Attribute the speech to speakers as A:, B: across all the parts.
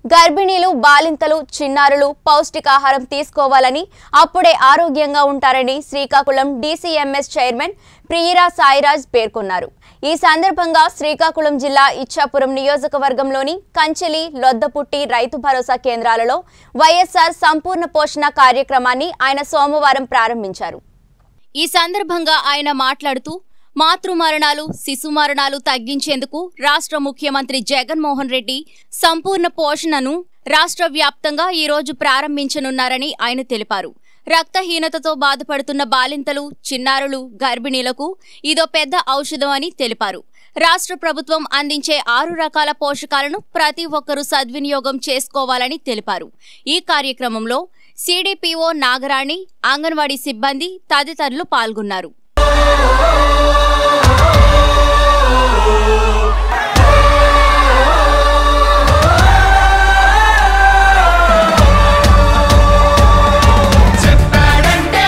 A: గర్భిణీలు బాలింతలు చిన్నారులు పౌష్టికాహారం తీసుకోవాలని అప్పుడే ఆరోగ్యంగా ఉంటారని శ్రీకాకుళం డీసీఎంఎస్ చైర్మన్ ప్రియరా సాయిరాజ్ పేర్కొన్నారు ఈ సందర్భంగా శ్రీకాకుళం జిల్లా ఇచ్చాపురం నియోజకవర్గంలోని కంచెలి లొద్దపుట్టి రైతు భరోసా కేంద్రాలలో వైఎస్ఆర్ సంపూర్ణ పోషణ కార్యక్రమాన్ని ఆయన సోమవారం ప్రారంభించారు ఈ సందర్భంగా ఆయన మాట్లాడుతూ మాతృ మరణాలు శిశు మరణాలు తగ్గించేందుకు రాష్ట్ర ముఖ్యమంత్రి జగన్మోహన్ రెడ్డి సంపూర్ణ పోషణను రాష్ట్ర వ్యాప్తంగా ఈ రోజు ప్రారంభించనున్నారని ఆయన తెలిపారు రక్తహీనతతో బాధపడుతున్న బాలింతలు చిన్నారులు గర్భిణీలకు ఇదో పెద్ద ఔషధం అని తెలిపారు రాష్ట్ర ప్రభుత్వం అందించే ఆరు రకాల పోషకాలను ప్రతి ఒక్కరూ సద్వినియోగం చేసుకోవాలని తెలిపారు ఈ కార్యక్రమంలో సిడిపిఓ నాగరాణి అంగన్వాడీ సిబ్బంది తదితరులు పాల్గొన్నారు
B: చెప్పాడంటే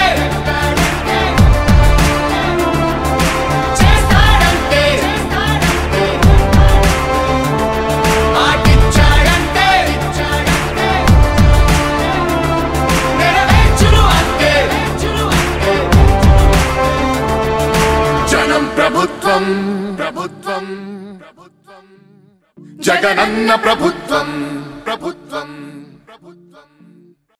B: చేస్తాడంటే మాటిచ్చాడంటే నెరవేర్చును అంతే జనం ప్రభుత్వం ప్రభుత్వం ప్రభుత్వం జగనన్న ప్రభుత్వం ప్రభుత్వం